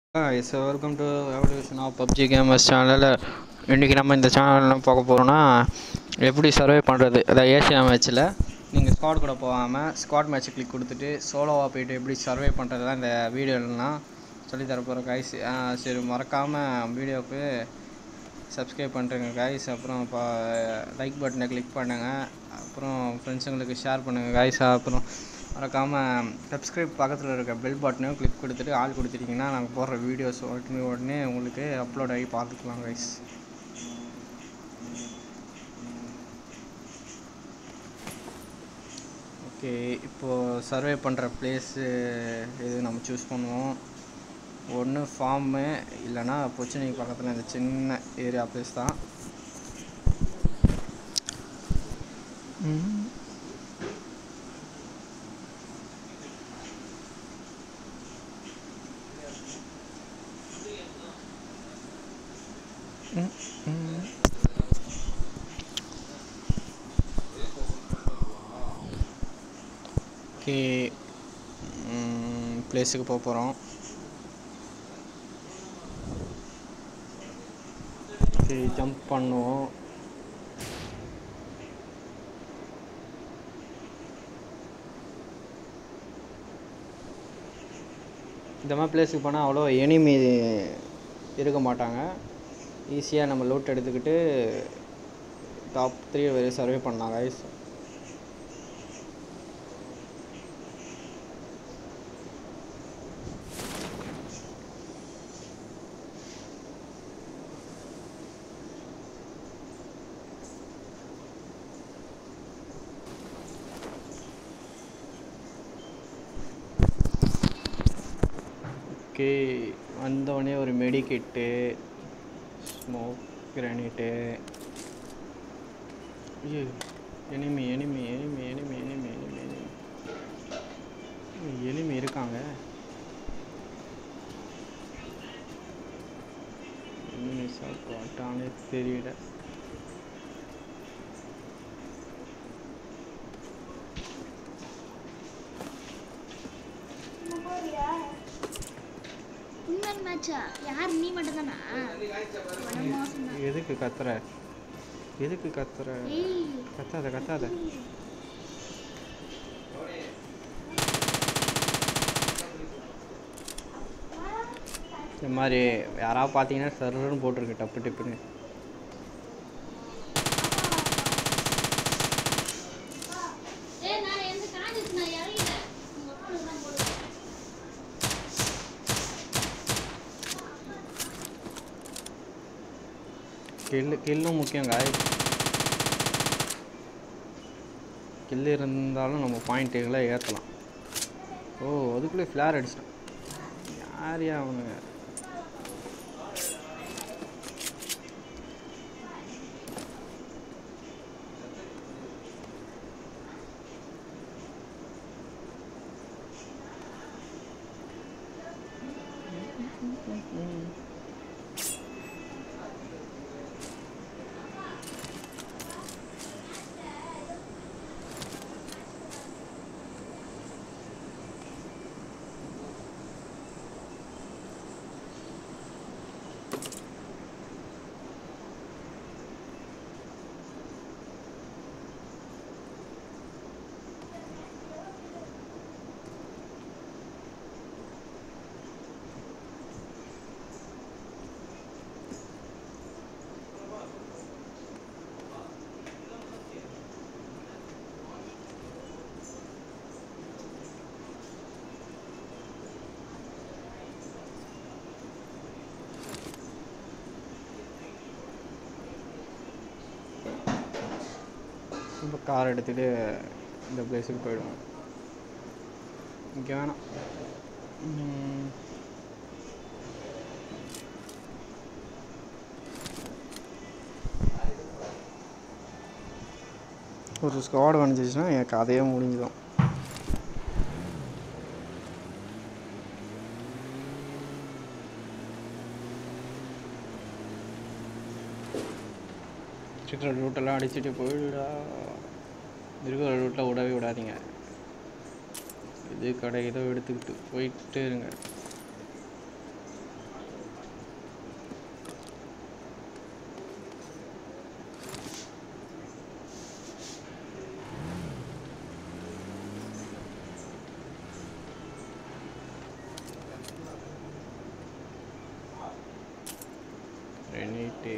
S welcome to evolution of PUBG gamers சேனலில் இன்றைக்கி நம்ம இந்த சேனலில் பார்க்க போகிறோம்னா எப்படி சர்வே பண்ணுறது அதாவது ஏசியா மேட்ச்சில் நீங்கள் ஸ்குவாட் கூட போகாமல் ஸ்குவாட் மேட்ச் கிளிக் கொடுத்துட்டு சோலோவாக போயிட்டு எப்படி சர்வே பண்ணுறது தான் இந்த வீடியோலாம் சொல்லித் தர போகிறோம் கைஸ் சரி மறக்காமல் வீடியோவுக்கு சப்ஸ்கிரைப் பண்ணுறேங்க கைஸ் அப்புறம் இப்போ லைக் பட்டனை கிளிக் பண்ணுங்கள் அப்புறம் ஃப்ரெண்ட்ஸுங்களுக்கு ஷேர் பண்ணுங்கள் கைஸ் அப்புறம் மறக்காமல் சப்ஸ்கிரைப் பக்கத்தில் இருக்க பெல் பட்டனையும் கிளிக் கொடுத்துட்டு ஆள் கொடுத்துட்டிங்கன்னா நாங்கள் போடுற வீடியோஸ் உடனே உடனே உங்களுக்கு அப்லோட் ஆகி பார்த்துக்கலாம் கைஸ் ஓகே இப்போது சர்வே பண்ணுற பிளேஸு இது நம்ம சூஸ் பண்ணுவோம் ஒன்று ஃபார்மு இல்லைன்னா பொச்சனிக்கு பக்கத்தில் இந்த சின்ன ஏரியா பிளேஸ் தான் ஓகே பிளேஸுக்கு போக போகிறோம் சரி ஜம்ப் பண்ணுவோம் இந்த மாதிரி பிளேஸுக்கு போனால் அவ்வளோ எனிமி இருக்க மாட்டாங்க ஈஸியாக நம்ம லூட் எடுத்துக்கிட்டு டாப் த்ரீ வரையும் சர்வே பண்ணலாம் கைஸ் ஓகே வந்தோடனே ஒரு மெடிக்கிட்டு ஸ்மோக் கிரானைட்டு ஐயோ enemy enemy enemy enemy enemy enemy enemy enemy இருக்காங்க எனிமி சாப்பாட்டானே தெரியல இன்னொரு மேட்சா யார் நீ மட்டும் தானா மோசம் தான் எதுக்கு கத்துற எதுக்கு கத்துற ஏய் கத்தாத கத்தாத இந்த மாதிரி யாராவது பார்த்தீங்கன்னா சர்வர்னு போட்டிருக்கு டப்பு டிப்புன்னு ஏய் நான் எந்த காலேஜ் நான் இறங்கிட்டேன் உங்க அப்பா தான் போடுவேன் கில்லு கில்லும் முக்கியம் காய் கில்லு இருந்தாலும் நம்ம பாயிண்ட்டுகளை ஏற்றலாம் ஓ அதுக்குள்ளே ஃப்ளார் அடிச்சிட்டான் யார் யா அவனுங்க இப்போ கார் எடுத்துகிட்டு இந்த பிளேஸுக்கு போயிடுவோம் இங்கே வேணாம் ம். ஒரு ஸ்குவாட் வந்துச்சுன்னா என் கதையே முடிஞ்சிடும் இருக்கிற ரூட்டெல்லாம் அடிச்சுட்டு போயிடுடா இருக்கிற ரூட்டில் விடவே விடாதீங்க இது கடை ஏதோ எடுத்துக்கிட்டு போயிட்டே இருங்க பண்ணிட்டு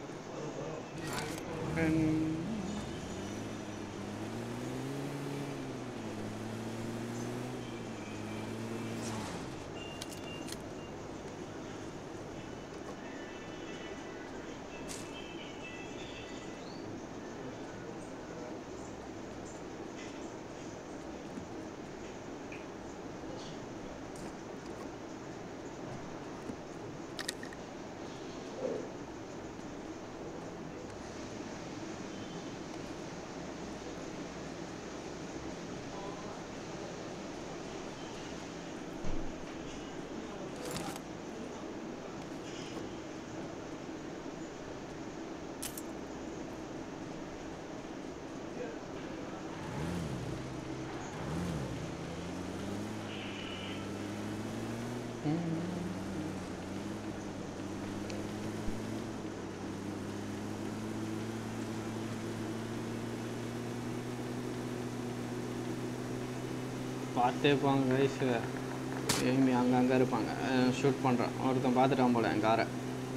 பார்த்தே போங்க வயசு எங்க அங்கே அங்கே இருப்பாங்க ஷூட் பண்ணுறான் ஒருத்தன் பார்த்துட்டான் போல என் காரை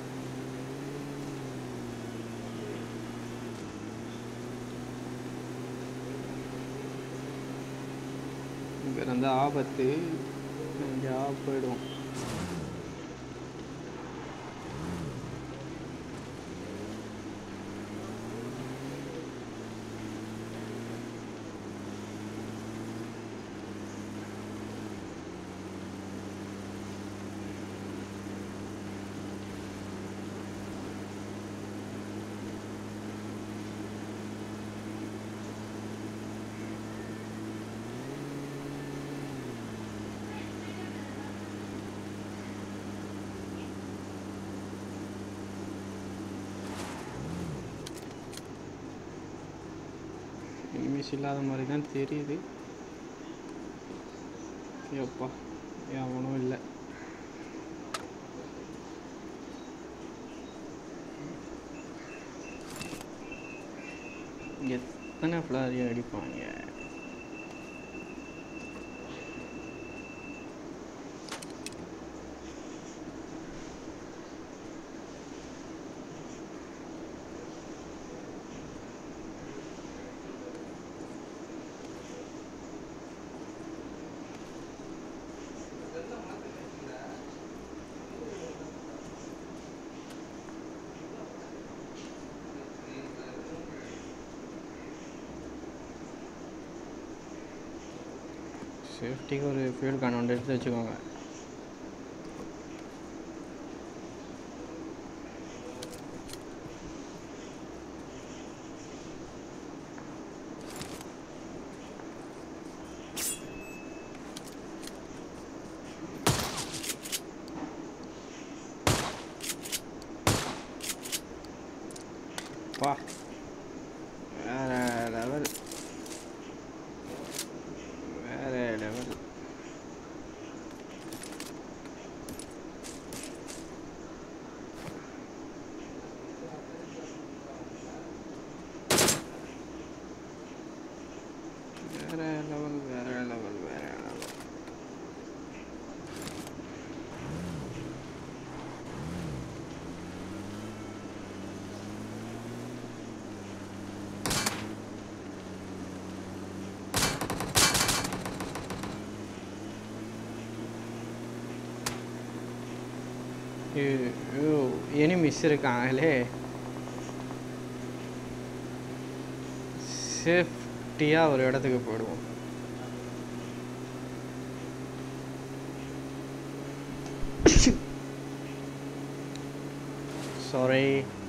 இங்கே இருந்து ஆபத்து எங்கேயா போயிடுவோம் இனிமேஸ் இல்லாத மாதிரி தான் தெரியுது எப்பா எவனும் இல்லை எத்தனை ஃப்ளாரி அடிப்பாங்க சேஃப்டிக்கு ஒரு ஃபியூல் கேன் ஒன்று எடுத்து வச்சுக்கோங்க பா வேற லெவல் வேற லெவல் வேற லெவல் வேற லெவல் வேற லெவல் எனிமிஸ் இருக்காங்களே சேஃப்டியாக ஒரு இடத்துக்கு போயிடுவோம் சாரி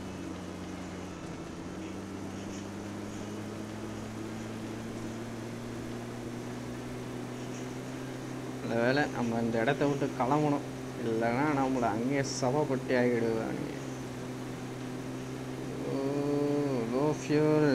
நல்ல வேலை நம்ம இந்த இடத்த விட்டு கிளம்பணும் இல்லைன்னா நம்மளை அங்கேயே சவப்பட்டி ஆகிடுவானுங்க oh low fuel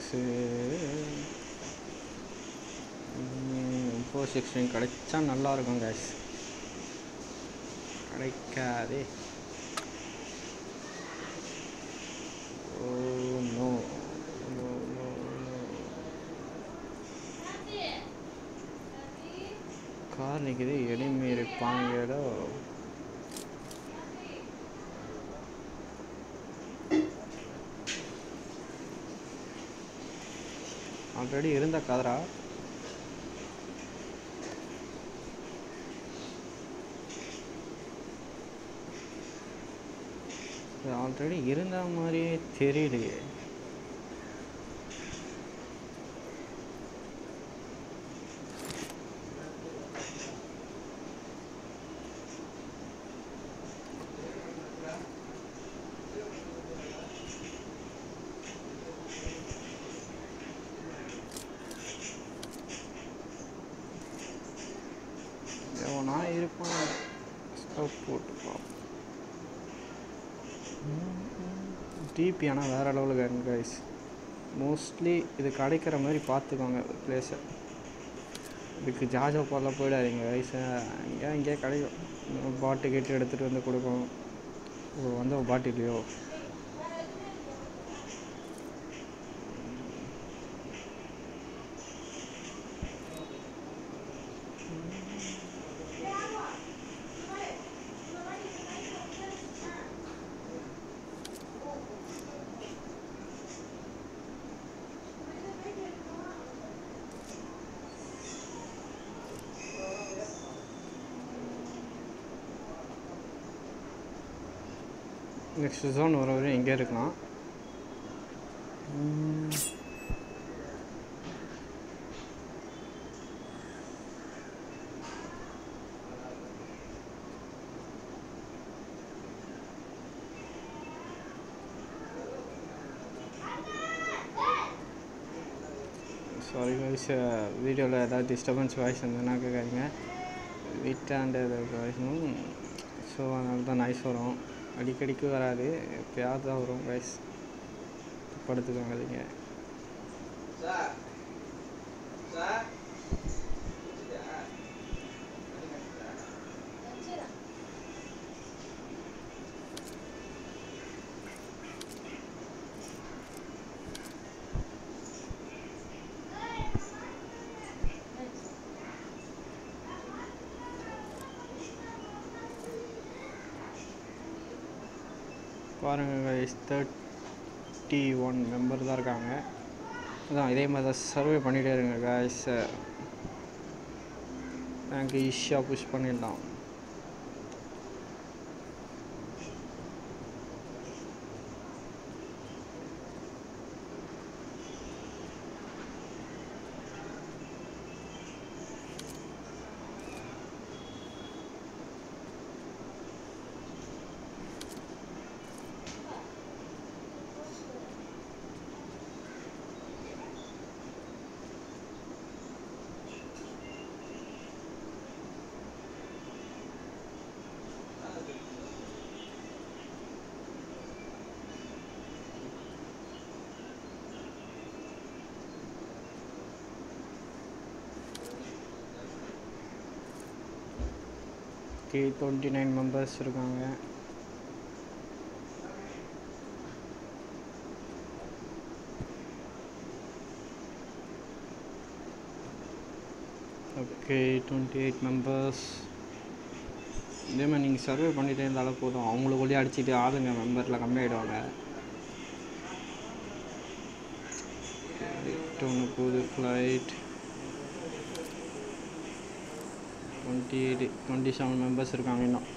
six four sixteen கிடைச்சா நல்லா இருக்கும் கேஸ் கிடைக்காதே oh no no no no car நிற்கிது எளிமீறி பாங்கேடோ ஆல்ரெடி இருந்த காரா ஆல்ரெடி இருந்த மாதிரியே தெரியலையே எவனா இருப்பான் ஸ்கோப் போட்டுப்பான் டிபி ஆனால் வேறு லெவலுக்கு இருக்கு கைஸ் மோஸ்ட்லி இது கிடைக்கிற மாதிரி பார்த்துக்கோங்க பிளேஸை இதுக்கு ஜாஜோ போல போயிடாதீங்க கைஸை எங்கேயா இங்கேயே கிடைக்கும் பாட்டு கேட்டு எடுத்துகிட்டு வந்து கொடுக்கும் ஓ வந்து பாட்டு இல்லையோ நெக்ஸ்ட் ஜோன் வர வரையும் இங்கே இருக்கலாம் உம். சாரி வாய்ஸ் வீடியோவில் ஏதாவது டிஸ்டர்பன்ஸ் வாய்ஸ் இருந்ததுன்னா கேட்காதீங்க வீட்டாண்ட வாய்ஸும் ஸோ அதனால தான் நாய்ஸ் வரும் அடிக்கடிக்கு வராது எப்பயாவது தான் வரும் வாய்ஸ் படுத்துக்கோங்க நீங்கள் பாருங்கள் guys தேர்ட்டி ஒன் மெம்பர் தான் இருக்காங்க அதான் இதே மாதிரி தான் சர்வே பண்ணிகிட்டே இருங்க காய்ஸ் ரேங்க் ஈஸியாக புஷ் பண்ணிடலாம் ஓகே டுவெண்ட்டி நைன் மெம்பர்ஸ் இருக்காங்க ஓகே டுவெண்ட்டி எயிட் மெம்பர்ஸ் இதே மாதிரி நீங்கள் சர்வே பண்ணிகிட்டே இருந்தாலும் போதும் அவங்களுக்குள்ளேயே அடிச்சுட்டு ஆளுங்க மெம்பரில் கம்மியாயிடுவாங்க ஒன்று போகுது flight twenty eight twenty seven members இருக்காங்க இன்னும்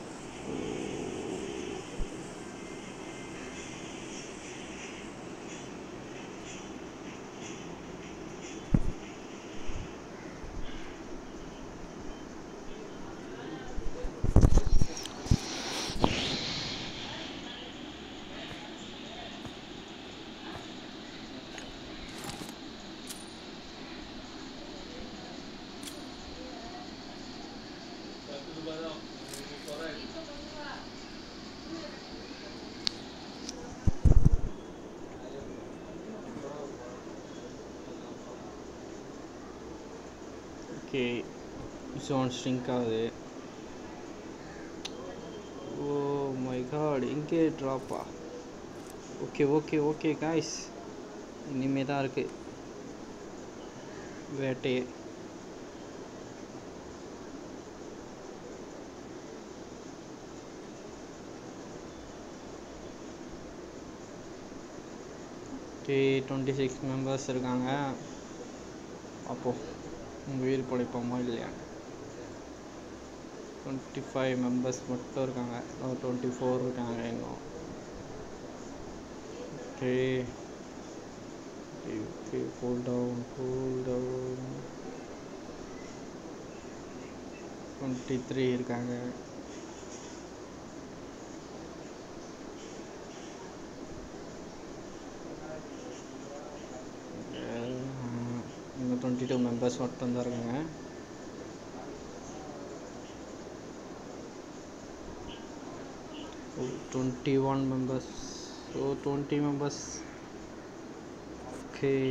ஓகே ஜோன் ஸ்ட்ரிங்க் ஆகுது ஓ மை காட் இங்கே ட்ராப்பா ஓகே ஓகே ஓகே காய்ஸ் இனிமே தான் இருக்கு வேட்டையே ஓகே டுவெண்ட்டி சிக்ஸ் மெம்பர்ஸ் இருக்காங்க அப்போது உங்கள் உயிர் பிழைப்போமா இல்லையா டுவெண்ட்டி ஃபைவ் மெம்பர்ஸ் மட்டும் இருக்காங்க டுவெண்ட்டி ஃபோர் இருக்காங்க இன்னும் okay okay cool down cool down twenty three இருக்காங்க இன்னும் டுவெண்ட்டி டூ மெம்பர்ஸ் மட்டும்தான் இருக்காங்க twenty one members so twenty members okay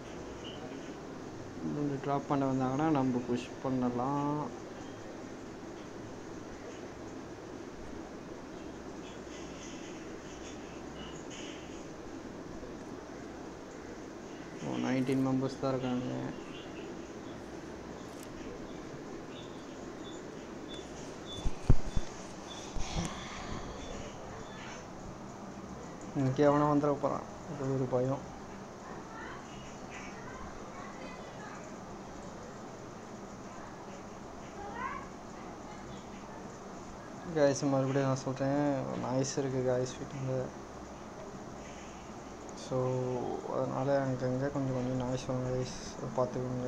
drop பண்ண வந்தாங்கன்னா நம்ம புஷ் பண்ணலாம் ஓ நைன்டீன் மெம்பர்ஸ் தான் இருக்காங்க இங்கே எவனோ வந்துட போகிறான் அது ஒரு பயம் காய்ஸ் மறுபடியும் நான் சொல்கிறேன் நாய்ஸ் இருக்குது காய்ஸ் வீட்டில் ஸோ அதனால் அங்கங்கே கொஞ்சம் கொஞ்சம் நாய்ஸ் வரும் காய்ஸ் பார்த்துக்கோங்க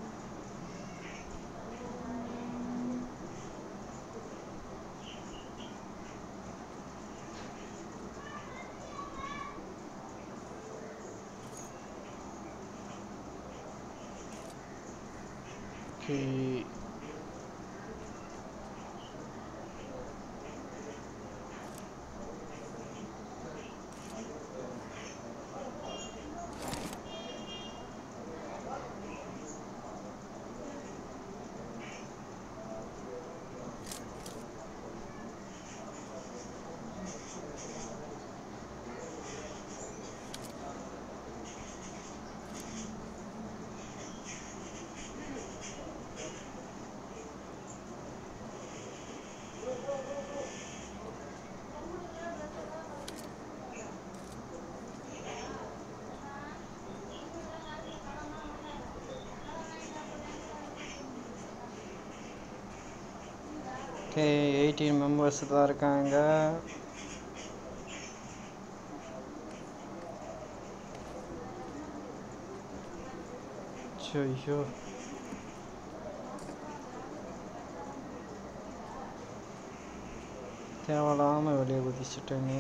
ஓகே ஓகே எயிட்டீன் மெம்பர்ஸ் தான் இருக்காங்க ஐயோ தேவையில்லாம வெளியே குதிச்சிட்டேனே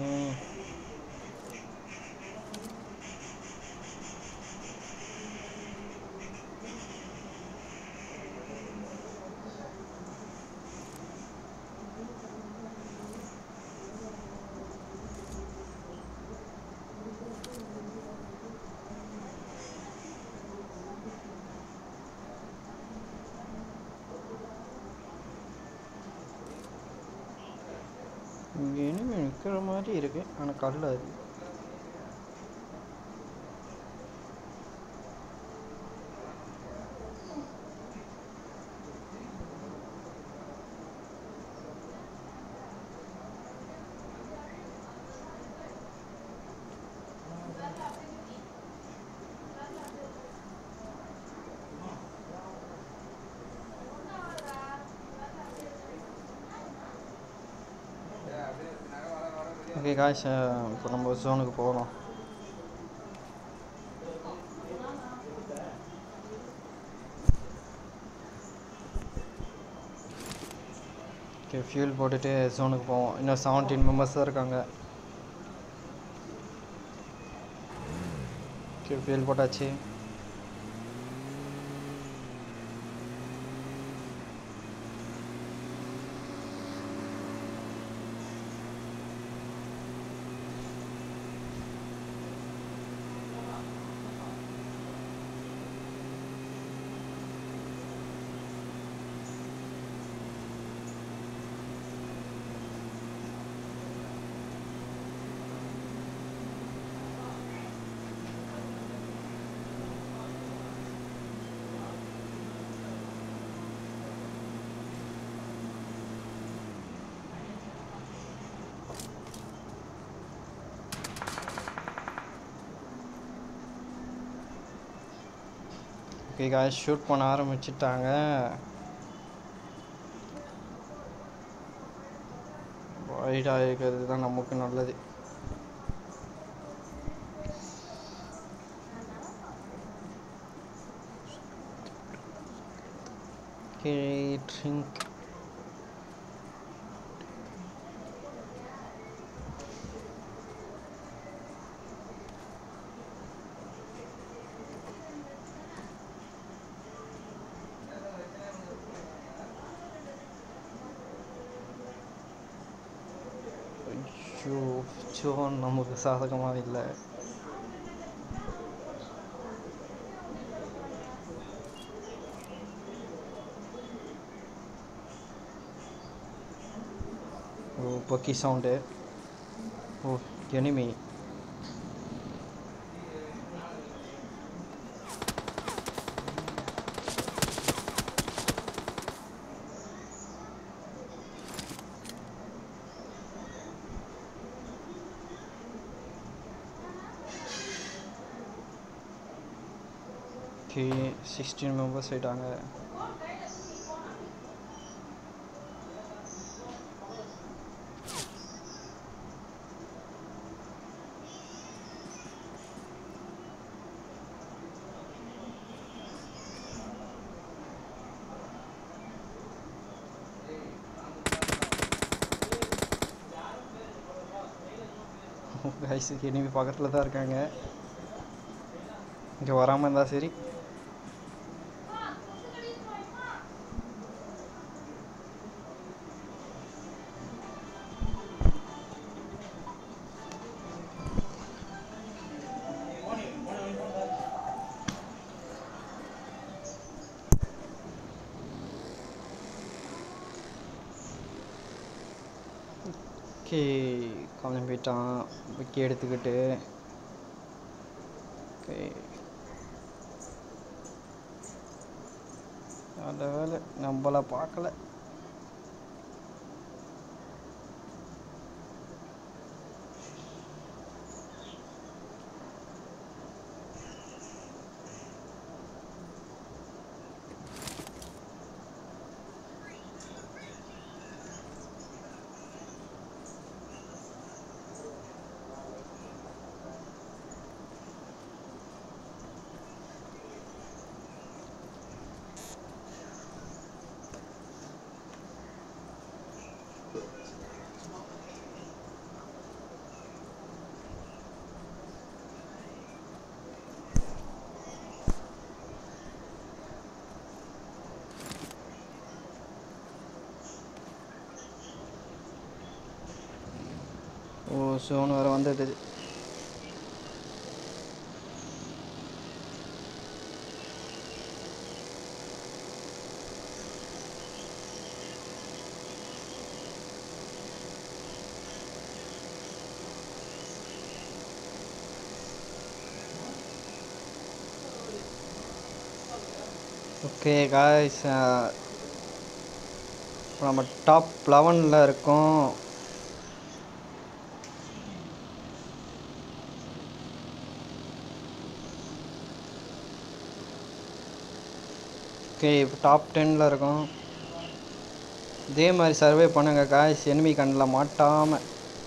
இங்கே இனிமே நிற்கிற மாதிரி இருக்கு ஆனால் கல் அது ஓகே காய்ஸ் இப்போ நம்ம ஜோனுக்கு போகலாம் ஓகே ஃபியூல் போட்டுட்டு ஜோனுக்கு போவோம் இன்னும் செவன்டீன் மெம்பர்ஸ் தான் இருக்காங்க ஓகே ஃபியூல் போட்டாச்சு ஓகே காய்ஸ் ஷூட் பண்ண ஆரம்பிச்சிட்டாங்க வைடாக இருக்கிறது தான் நமக்கு நல்லது Okay, drink. ஐயோ ஜோன் நமக்கு சாதகமாக இல்லை ஓ பக்கி sound oh enemy okay sixteen members ஆயிட்டாங்க கைஸுக்கு எனிமி பக்கத்தில் தான் இருக்காங்க இங்கே வராமல் இருந்தால் சரி ஓகே கிளம்பிட்டான் விக்கி எடுத்துக்கிட்டு ஓகே நல்ல வேலை நம்மள பார்க்கல ஓ சோன் வேறு வந்தது ஓகே காய்ஸ் நம்ம டாப் லெவனில் இருக்கோம் ஓகே இப்போ டாப் டென்னில் இருக்கோம் இதே மாதிரி சர்வே பண்ணுங்க காய்ஸ் எனிமி கண்ணில் மாட்டாமல்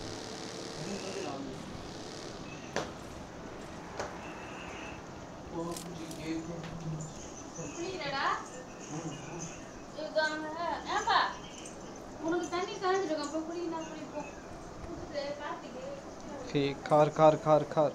புரியுதாடா இதாங்க ஏப்பா உனக்கு தண்ணி காஞ்சிருக்கும் அப்போ புரியுதா புரிப்போம் புதுசு கார்த்திக்கு okay car car car car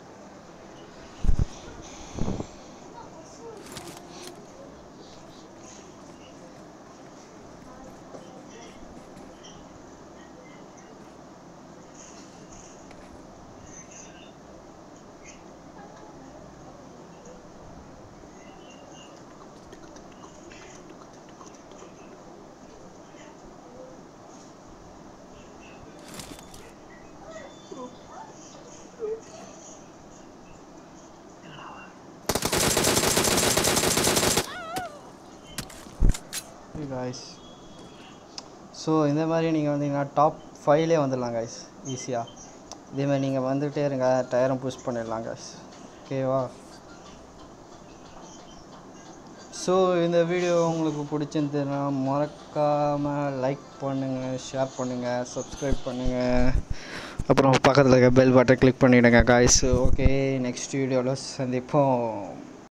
guys so இந்த மாதிரி நீங்கள் வந்தீங்கன்னா டாப் ஃபைவ்லே வந்துடலாம் காய்ஸ் ஈஸியாக இதே மாதிரி நீங்கள் வந்துகிட்டே இருங்க டயரும் புஷ் பண்ணிடலாம் காய்ஸ் ஓகேவா ஸோ இந்த வீடியோ உங்களுக்கு பிடிச்சிருந்ததுன்னா மறக்காமல் லைக் பண்ணுங்கள் ஷேர் பண்ணுங்கள் சப்ஸ்கிரைப் பண்ணுங்கள் அப்புறம் பக்கத்தில் இருக்க பெல் பட்டை கிளிக் பண்ணிவிடுங்க காய்ஸ் ஓகே நெக்ஸ்ட் வீடியோவில் சந்திப்போம்